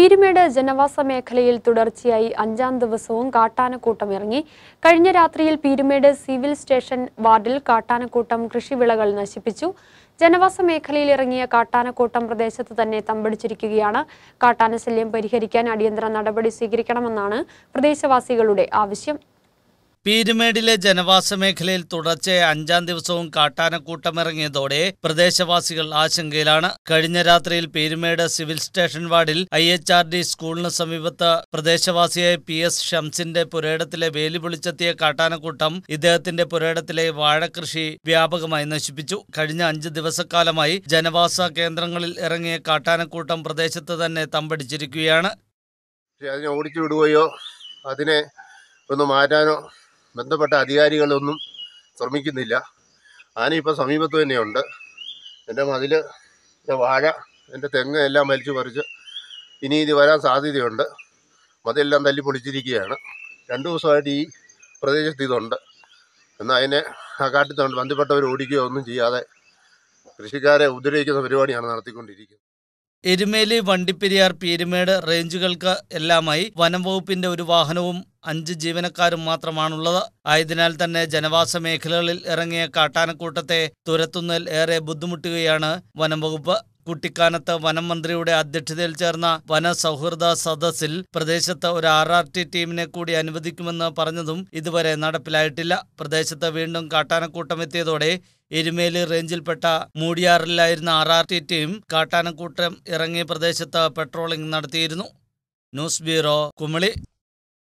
പീരുമേട് ജനവാസ മേഖലയിൽ തുടർച്ചയായി അഞ്ചാം ദിവസവും കാട്ടാനക്കൂട്ടം ഇറങ്ങി കഴിഞ്ഞ രാത്രിയിൽ പീരുമേട് സിവിൽ സ്റ്റേഷൻ വാർഡിൽ കാട്ടാനക്കൂട്ടം കൃഷിവിളകൾ നശിപ്പിച്ചു ജനവാസ മേഖലയിൽ ഇറങ്ങിയ കാട്ടാനക്കൂട്ടം പ്രദേശത്ത് തന്നെ തമ്പടിച്ചിരിക്കുകയാണ് കാട്ടാനശല്യം പരിഹരിക്കാൻ അടിയന്തര നടപടി സ്വീകരിക്കണമെന്നാണ് പ്രദേശവാസികളുടെ ആവശ്യം പീരുമേടിലെ ജനവാസ മേഖലയിൽ തുടർച്ചയായ അഞ്ചാം ദിവസവും കാട്ടാനക്കൂട്ടമിറങ്ങിയതോടെ പ്രദേശവാസികൾ ആശങ്കയിലാണ് കഴിഞ്ഞ രാത്രിയിൽ പീരുമേട് സിവിൽ സ്റ്റേഷൻ വാർഡിൽ ഐ എച്ച് ആർ ഡി സ്കൂളിന് സമീപത്ത് പ്രദേശവാസിയായ പി എസ് ഷംസിന്റെ പുരയിടത്തിലെ വേലി പൊളിച്ചെത്തിയ കാട്ടാനക്കൂട്ടം ഇദ്ദേഹത്തിന്റെ പുരയിടത്തിലെ വാഴകൃഷി വ്യാപകമായി നശിപ്പിച്ചു കഴിഞ്ഞ അഞ്ച് ദിവസക്കാലമായി ജനവാസ കേന്ദ്രങ്ങളിൽ ഇറങ്ങിയ കാട്ടാനക്കൂട്ടം പ്രദേശത്ത് തന്നെ തമ്പടിച്ചിരിക്കുകയാണ് പക്ഷെ അതിനെ ഓടിച്ചു വിടുകയോ അതിനെ ഒന്ന് മാറ്റാനോ ബന്ധപ്പെട്ട അധികാരികളൊന്നും ശ്രമിക്കുന്നില്ല ആന ഇപ്പോൾ സമീപത്ത് തന്നെയുണ്ട് എൻ്റെ മതിൽ എൻ്റെ വാഴ എൻ്റെ തെങ്ങ് എല്ലാം വലിച്ചു പറിച്ച് ഇനി ഇത് വരാൻ സാധ്യതയുണ്ട് മതെല്ലാം തല്ലി പൊളിച്ചിരിക്കുകയാണ് രണ്ട് ദിവസമായിട്ട് ഈ പ്രദേശത്ത് ഇതുണ്ട് എന്നാൽ അതിനെ ആ കാട്ടിത്തുണ്ട് ബന്ധപ്പെട്ടവർ ഓടിക്കുകയോ ഒന്നും ചെയ്യാതെ കൃഷിക്കാരെ ഉപദ്രവിക്കുന്ന പരിപാടിയാണ് നടത്തിക്കൊണ്ടിരിക്കുന്നത് എരുമേലി വണ്ടിപ്പെരിയാർ പീരുമേട് റേഞ്ചുകൾക്ക് എല്ലാമായി വനം വകുപ്പിന്റെ ഒരു വാഹനവും അഞ്ച് ജീവനക്കാരും മാത്രമാണുള്ളത് ആയതിനാൽ തന്നെ ജനവാസ മേഖലകളിൽ ഇറങ്ങിയ കാട്ടാനക്കൂട്ടത്തെ തുരത്തുന്നതിൽ ഏറെ ബുദ്ധിമുട്ടുകയാണ് വനം വകുപ്പ് കുട്ടിക്കാനത്ത് വനം മന്ത്രിയുടെ അധ്യക്ഷതയിൽ ചേർന്ന വനസൗഹൃദ സദസ്സിൽ പ്രദേശത്ത് ഒരു ആർ ആർ ടി ടീമിനെ കൂടി അനുവദിക്കുമെന്ന് പറഞ്ഞതും ഇതുവരെ നടപ്പിലായിട്ടില്ല പ്രദേശത്ത് വീണ്ടും കാട്ടാനക്കൂട്ടം എത്തിയതോടെ എരുമേലി റേഞ്ചിൽപ്പെട്ട മൂടിയാറിലായിരുന്ന ആർ ആർ ടി ടീം കാട്ടാനക്കൂട്ടം ഇറങ്ങിയ പ്രദേശത്ത് പെട്രോളിംഗ് നടത്തിയിരുന്നു ന്യൂസ് ബ്യൂറോ കുമളി